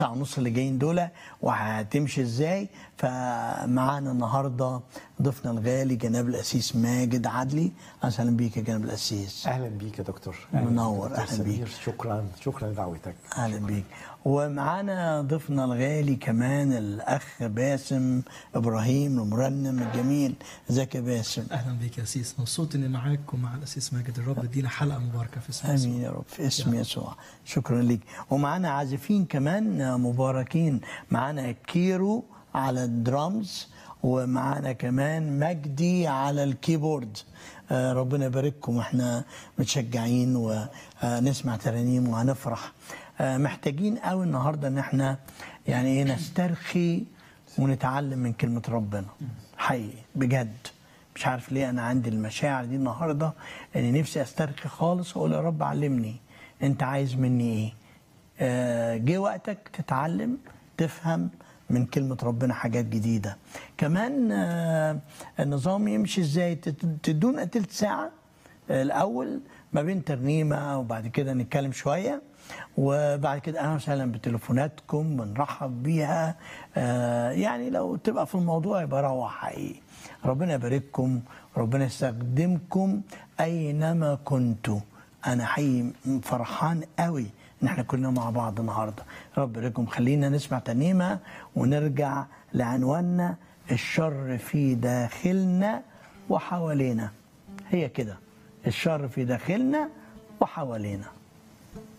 ساعة ونص اللي جايين دول وهتمشي ازاي فمعانا النهارده ضيفنا الغالي جناب الاسيس ماجد عدلي اهلا بيك يا جناب الاسيس اهلا بيك يا دكتور منور، دكتور أهلا بيك. سمير شكرا شكرا لدعوتك اهلا بيك ومعانا ضيفنا الغالي كمان الاخ باسم ابراهيم المرنم الجميل ازيك يا باسم اهلا بيك يا سيس مبسوط اني معاك ومع الاسيس ماجد الرب ادينا حلقه مباركه في اسم يسوع. امين يا رب في اسم يسوع شكرا ليك ومعانا عازفين كمان مباركين معانا كيرو على الدرامز ومعانا كمان مجدي على الكيبورد آه، ربنا يبارككم احنا متشجعين ونسمع ترانيم وهنفرح آه، محتاجين قوي النهارده ان احنا يعني ايه نسترخي ونتعلم من كلمه ربنا حقيقي بجد مش عارف ليه انا عندي المشاعر دي النهارده اني نفسي استرخي خالص واقول يا رب علمني انت عايز مني ايه آه، جه وقتك تتعلم تفهم من كلمة ربنا حاجات جديدة كمان آه، النظام يمشي ازاي تت- تدونا تلت ساعة آه، الأول ما بين ترنيمة وبعد كده نتكلم شوية وبعد كده أهلا وسهلا بتليفوناتكم بنرحب بيها آه، يعني لو تبقى في الموضوع يبقى روح حقيقي ربنا يبارككم ربنا يستخدمكم أينما كنتوا انا حقيقي فرحان قوي ان احنا كلنا مع بعض النهارده رب يبارككم خلينا نسمع ترنيمه ونرجع لعنواننا الشر في داخلنا وحوالينا هي كده الشر في داخلنا وحوالينا